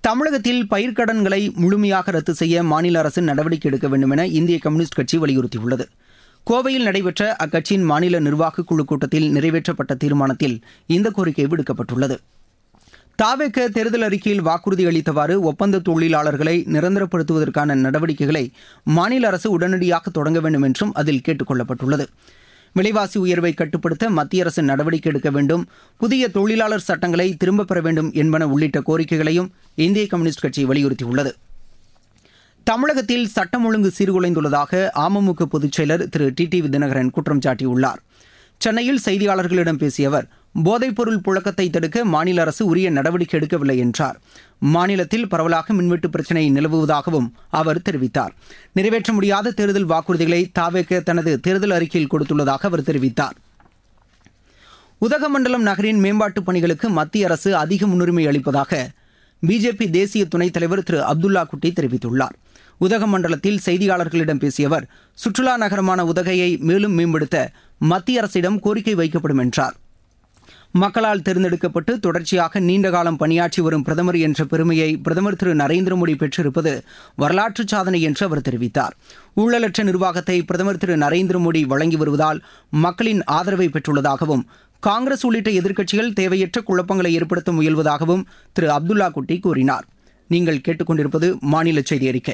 தமிழகத்தில் பயிர்க்கடன்களை முழுமையாக ரத்து செய்ய மாநில அரசு நடவடிக்கை எடுக்க வேண்டும் என இந்திய கம்யூனிஸ்ட் கட்சி வலியுறுத்தியுள்ளது கோவையில் நடைபெற்ற அக்கட்சியின் மாநில நிர்வாகக் குழு கூட்டத்தில் நிறைவேற்றப்பட்ட தீர்மானத்தில் இந்த கோரிக்கை விடுக்கப்பட்டுள்ளது தாவேக்க தேர்தல் அறிக்கையில் வாக்குறுதி அளித்தவாறு ஒப்பந்த தொழிலாளர்களை நிரந்தரப்படுத்துவதற்கான நடவடிக்கைகளை மாநில அரசு உடனடியாக தொடங்க வேண்டும் என்றும் அதில் கேட்டுக் கொள்ளப்பட்டுள்ளது விலைவாசி உயர்வை கட்டுப்படுத்த மத்திய அரசு நடவடிக்கை எடுக்க வேண்டும் புதிய தொழிலாளர் சட்டங்களை திரும்பப் பெற வேண்டும் என்பன உள்ளிட்ட கோரிக்கைகளையும் இந்திய கம்யூனிஸ்ட் கட்சி வலியுறுத்தியுள்ளது தமிழகத்தில் சட்டம் ஒழுங்கு சீர்குலைந்துள்ளதாக அமமுக பொதுச் செயலர் திரு டி டி தினகரன் குற்றம் சாட்டியுள்ளார் சென்னையில் செய்தியாளர்களிடம் பேசிய அவர் போதைப்பொருள் புழக்கத்தை தடுக்க மாநில அரசு உரிய நடவடிக்கை எடுக்கவில்லை என்றார் மாநிலத்தில் பரவலாக மின்வெட்டு பிரச்சினை நிலவுவதாகவும் அவர் தெரிவித்தார் நிறைவேற்ற முடியாத தேர்தல் வாக்குறுதிகளை தாவேக்க தனது தேர்தல் அறிக்கையில் கொடுத்துள்ளதாக அவர் தெரிவித்தார் உதகமண்டலம் நகரின் மேம்பாட்டுப் பணிகளுக்கு மத்திய அரசு அதிக முன்னுரிமை அளிப்பதாக பிஜேபி தேசிய துணைத் தலைவர் திரு அப்துல்லா குட்டி தெரிவித்துள்ளார் உதகமண்டலத்தில் செய்தியாளர்களிடம் பேசிய அவர் சுற்றுலா நகரமான உதகையை மேலும் மேம்படுத்த மத்திய அரசிடம் கோரிக்கை வைக்கப்படும் என்றார் மக்களால் தேர்ந்தெடுக்கப்பட்டு தொடர்ச்சியாக நீண்ட காலம் பணியாற்றி வரும் பிரதமர் என்ற பெருமையை பிரதமர் திரு நரேந்திர மோடி பெற்றிருப்பது வரலாற்று சாதனை என்று அவர் தெரிவித்தார் ஊழலற்ற நிர்வாகத்தை பிரதமர் திரு நரேந்திர மோடி வழங்கி வருவதால் மக்களின் ஆதரவை பெற்றுள்ளதாகவும் காங்கிரஸ் உள்ளிட்ட எதிர்க்கட்சிகள் தேவையற்ற குழப்பங்களை ஏற்படுத்த முயல்வதாகவும் திரு அப்துல்லா குட்டி கூறினார் நீங்கள் கேட்டுக்கொண்டிருப்பது மாநில செய்தி அறிக்கை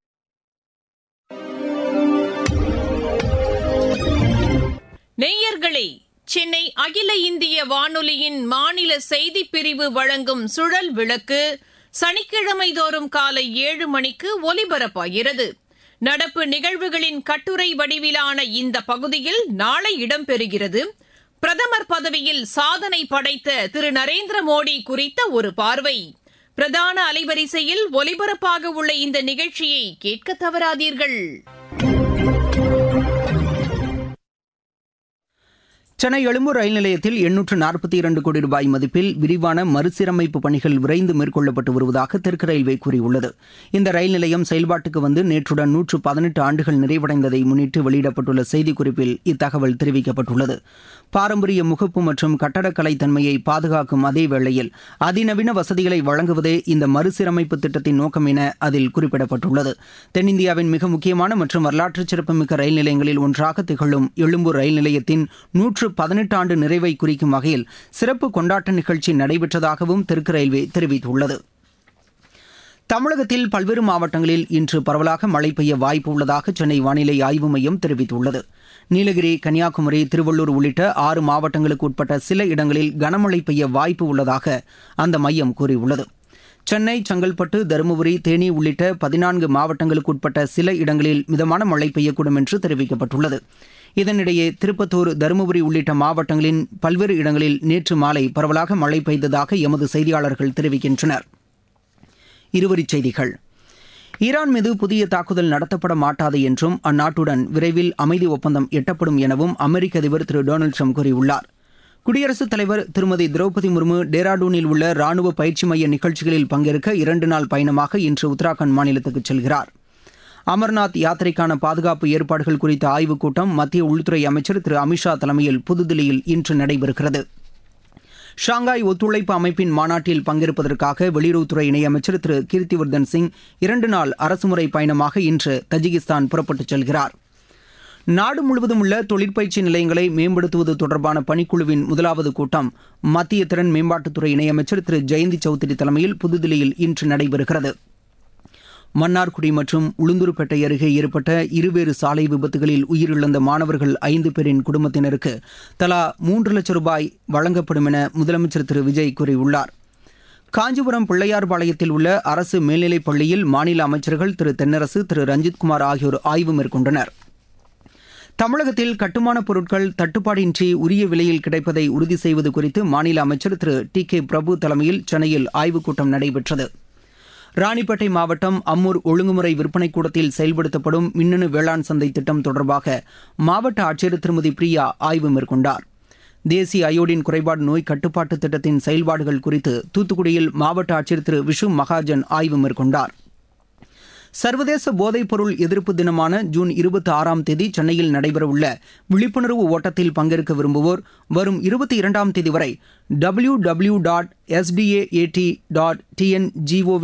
நேயர்களே சென்னை அகில இந்திய வானொலியின் மாநில செய்திப் பிரிவு வழங்கும் சுழல் விளக்கு சனிக்கிழமை தோறும் காலை ஏழு மணிக்கு ஒலிபரப்பாகிறது நடப்பு நிகழ்வுகளின் கட்டுரை வடிவிலான இந்த பகுதியில் நாளை இடம்பெறுகிறது பிரதமர் பதவியில் சாதனை படைத்த திரு நரேந்திர மோடி குறித்த ஒரு பார்வை பிரதான அலைவரிசையில் ஒலிபரப்பாக உள்ள இந்த நிகழ்ச்சியை கேட்க தவறாதீர்கள் சென்னை எழும்பூர் ரயில் நிலையத்தில் எண்ணூற்று நாற்பத்தி இரண்டு கோடி ரூபாய் மதிப்பில் விரிவான மறுசீரமைப்பு பணிகள் விரைந்து மேற்கொள்ளப்பட்டு வருவதாக தெற்கு ரயில்வே கூறியுள்ளது இந்த ரயில் நிலையம் செயல்பாட்டுக்கு வந்து நேற்றுடன் நூற்று பதினெட்டு ஆண்டுகள் நிறைவடைந்ததை முன்னிட்டு வெளியிடப்பட்டுள்ள செய்திக்குறிப்பில் இத்தகவல் தெரிவிக்கப்பட்டுள்ளது பாரம்பரிய முகப்பு மற்றும் கட்டடக்கலை தன்மையை பாதுகாக்கும் அதே வேளையில் அதிநவீன வசதிகளை வழங்குவதே இந்த மறுசீரமைப்பு திட்டத்தின் நோக்கம் என அதில் குறிப்பிடப்பட்டுள்ளது தென்னிந்தியாவின் மிக முக்கியமான மற்றும் வரலாற்று சிறப்புமிக்க ரயில் நிலையங்களில் ஒன்றாக திகழும் எழும்பூர் ரயில் நிலையத்தின் நூற்று பதினெட்டு ஆண்டு நிறைவை குறிக்கும் வகையில் சிறப்பு கொண்டாட்ட நிகழ்ச்சி நடைபெற்றதாகவும் தெற்கு ரயில்வே தெரிவித்துள்ளது தமிழகத்தில் பல்வேறு மாவட்டங்களில் இன்று பரவலாக மழை பெய்ய வாய்ப்பு உள்ளதாக சென்னை வானிலை ஆய்வு மையம் தெரிவித்துள்ளது நீலகிரி கன்னியாகுமரி திருவள்ளூர் உள்ளிட்ட ஆறு மாவட்டங்களுக்கு உட்பட்ட சில இடங்களில் கனமழை பெய்ய வாய்ப்பு உள்ளதாக அந்த மையம் கூறியுள்ளது சென்னை செங்கல்பட்டு தருமபுரி தேனி உள்ளிட்ட பதினான்கு மாவட்டங்களுக்கு உட்பட்ட சில இடங்களில் மிதமான மழை பெய்யக்கூடும் என்று தெரிவிக்கப்பட்டுள்ளது இதனிடையே திருப்பத்தூர் தருமபுரி உள்ளிட்ட மாவட்டங்களின் பல்வேறு இடங்களில் நேற்று மாலை பரவலாக மழை பெய்ததாக எமது செய்தியாளர்கள் தெரிவிக்கின்றனர் இருவரிச் செய்திகள் ஈரான் மீது புதிய தாக்குதல் நடத்தப்பட மாட்டாது என்றும் அந்நாட்டுடன் விரைவில் அமைதி ஒப்பந்தம் எட்டப்படும் எனவும் அமெரிக்க அதிபர் திரு டொனால்டு ட்ரம்ப் கூறியுள்ளார் குடியரசுத் தலைவர் திருமதி திரௌபதி முர்மு டேராடூனில் உள்ள ராணுவ பயிற்சி மைய நிகழ்ச்சிகளில் பங்கேற்க இரண்டு நாள் பயணமாக இன்று உத்தராகண்ட் மாநிலத்துக்கு செல்கிறார் அமர்நாத் யாத்திரைக்கான பாதுகாப்பு ஏற்பாடுகள் குறித்த ஆய்வுக் கூட்டம் மத்திய உள்துறை அமைச்சர் திரு அமித்ஷா தலைமையில் புதுதில்லியில் இன்று நடைபெறுகிறது ஷாங்காய் ஒத்துழைப்பு அமைப்பின் மாநாட்டில் பங்கேற்பதற்காக வெளியுறவுத்துறை இணையமைச்சர் திரு கீர்த்திவர்தன் சிங் இரண்டு நாள் அரசுமுறை பயணமாக இன்று தஜிகிஸ்தான் புறப்பட்டுச் செல்கிறார் நாடு முழுவதும் உள்ள தொழிற்பயிற்சி நிலையங்களை மேம்படுத்துவது தொடர்பான பணிக்குழுவின் முதலாவது கூட்டம் மத்திய திறன் மேம்பாட்டுத்துறை இணையமைச்சர் திரு ஜெயந்தி சௌத்ரி தலைமையில் புதுதில்லியில் இன்று நடைபெறுகிறது மன்னார்குடி மற்றும் உளுந்தூர்பேட்டை அருகே ஏற்பட்ட இருவேறு சாலை விபத்துகளில் உயிரிழந்த மாணவர்கள் ஐந்து பேரின் குடும்பத்தினருக்கு தலா மூன்று லட்சம் ரூபாய் வழங்கப்படும் என முதலமைச்சர் திரு விஜய் கூறியுள்ளார் காஞ்சிபுரம் பிள்ளையார்பாளையத்தில் உள்ள அரசு மேல்நிலைப் பள்ளியில் மாநில அமைச்சர்கள் திரு தென்னரசு திரு ரஞ்சித்குமார் ஆகியோர் ஆய்வு மேற்கொண்டனர் தமிழகத்தில் கட்டுமானப் பொருட்கள் தட்டுப்பாடின்றி உரிய விலையில் கிடைப்பதை உறுதி செய்வது குறித்து மாநில அமைச்சர் திரு டி கே பிரபு தலைமையில் சென்னையில் ஆய்வுக் கூட்டம் நடைபெற்றது ராணிப்பேட்டை மாவட்டம் அம்மூர் ஒழுங்குமுறை விற்பனை கூடத்தில் செயல்படுத்தப்படும் மின்னணு வேளாண் சந்தை திட்டம் தொடர்பாக மாவட்ட ஆட்சியர் திருமதி பிரியா ஆய்வு மேற்கொண்டார் தேசிய அயோடின் குறைபாடு நோய் கட்டுப்பாட்டு திட்டத்தின் செயல்பாடுகள் குறித்து தூத்துக்குடியில் மாவட்ட ஆட்சியர் திரு விஷு மகாஜன் ஆய்வு மேற்கொண்டார் சர்வதேச போதைப்பொருள் எதிர்ப்பு தினமான ஜூன் இருபத்தி ஆறாம் தேதி சென்னையில் நடைபெறவுள்ள விழிப்புணர்வு ஓட்டத்தில் பங்கேற்க விரும்புவோர் வரும் இருபத்தி இரண்டாம் தேதி வரை W W dot STAAT dot டிஎன்ஜிஓ